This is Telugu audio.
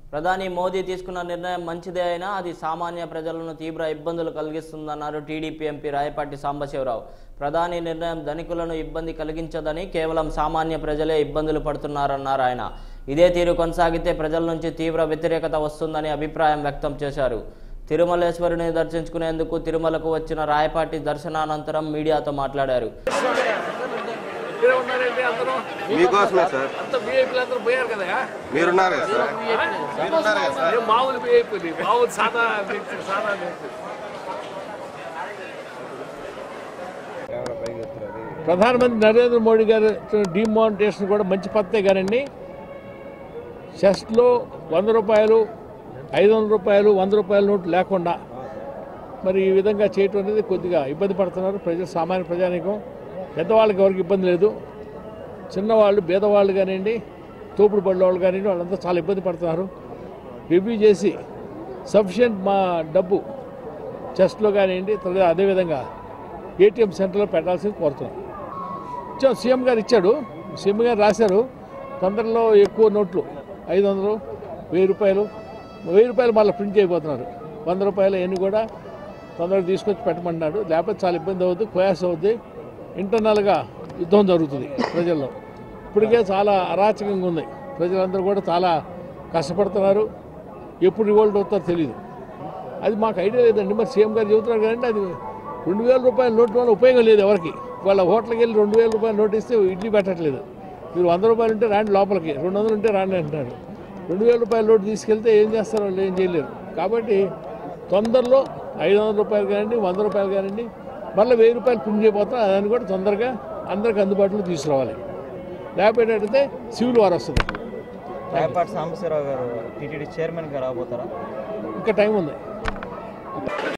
ప్రధాని మోదీ తీసుకున్న నిర్ణయం మంచిదే అయినా అది సామాన్య ప్రజలను తీవ్ర ఇబ్బందులు కలిగిస్తుందన్నారు టీడీపీ ఎంపీ రాయపాటి సాంబశివరావు ప్రధాని నిర్ణయం ధనికులను ఇబ్బంది కలిగించదని కేవలం సామాన్య ప్రజలే ఇబ్బందులు పడుతున్నారన్నారు ఆయన ఇదే తీరు కొనసాగితే ప్రజల నుంచి తీవ్ర వ్యతిరేకత వస్తుందని అభిప్రాయం వ్యక్తం చేశారు తిరుమలేశ్వరుని దర్శించుకునేందుకు తిరుమలకు వచ్చిన రాయపాటి దర్శనానంతరం మీడియాతో మాట్లాడారు మీరే ఉన్నారండి అందరూ మీకోసమే సార్ అంత వీఐపీలు అందరూ పోయారు కదా మీరున్నారు కదా సార్ మీరున్నారు కదా సార్ నేను మామూలు వీఐపీలు మామూలు సాదా వ్యక్తి సాదా వ్యక్తి ప్రధానమంత్రి నరేంద్ర మోడీ గారు డిమానిటేషన్ కూడా మంచి పద్ధతే కానండి చెస్ట్లో వంద రూపాయలు ఐదు వందల రూపాయలు వంద రూపాయల నోటు లేకుండా మరి ఈ విధంగా చేయటం అనేది కొద్దిగా ఇబ్బంది పడుతున్నారు ప్రజలు సామాన్య ప్రజానికం పెద్దవాళ్ళకి ఎవరికి ఇబ్బంది లేదు చిన్నవాళ్ళు పేదవాళ్ళు కానివ్వండి తోపుడు పడ్డ వాళ్ళు కానివ్వండి వాళ్ళంతా చాలా ఇబ్బంది పడుతున్నారు రివ్యూ చేసి సఫిషియంట్ మా డబ్బు చెస్ట్లో కానివ్వండి తర్వాత అదేవిధంగా ఏటీఎం సెంటర్లో పెట్టాల్సింది కోరుతున్నాం ఇచ్చాం సీఎం గారు ఇచ్చాడు సీఎం గారు రాశారు తొందరలో ఎక్కువ నోట్లు ఐదు వందలు వెయ్యి రూపాయలు వెయ్యి రూపాయలు మళ్ళీ ప్రింట్ చేయబోతున్నారు వంద రూపాయలు అన్నీ కూడా తొందరగా తీసుకొచ్చి పెట్టమన్నాడు లేకపోతే చాలా ఇబ్బంది అవుద్ది ప్రయాసం అవుద్ది ఇంటర్నల్గా యుద్ధం జరుగుతుంది ప్రజల్లో ఇప్పటికే చాలా అరాచకంగా ఉంది ప్రజలందరూ కూడా చాలా కష్టపడుతున్నారు ఎప్పుడు రివోల్ట్ అవుతారో తెలియదు అది మాకు ఐడియా లేదండి మరి సీఎం గారు చెబుతున్నారు కదండి అది రెండు వేల రూపాయల నోటు వల్ల ఉపయోగం లేదు ఎవరికి వాళ్ళ హోటల్కి వెళ్ళి రెండు వేల రూపాయల నోటు ఇస్తే ఇడ్లీ పెట్టట్లేదు మీరు వంద రూపాయలు ఉంటే రాండి లోపలికి రెండు వందలు ఉంటే రాండి అంటున్నారు రెండు వేల రూపాయల నోటు తీసుకెళ్తే ఏం చేస్తారు వాళ్ళు ఏం చేయలేరు కాబట్టి తొందరలో ఐదు వందల రూపాయలు కానివ్వండి వంద రూపాయలు కానివ్వండి మళ్ళీ వెయ్యి రూపాయలు ప్రింట్ చేయబోతాం దాన్ని కూడా తొందరగా అందరికి అందుబాటులో తీసుకురావాలి లేకపోతే సివిల్ వార్ వస్తుంది రాయపాటి సాంబశివరావు గారు టీటీడీ చైర్మన్గా రాబోతారా ఇంకా టైం ఉంది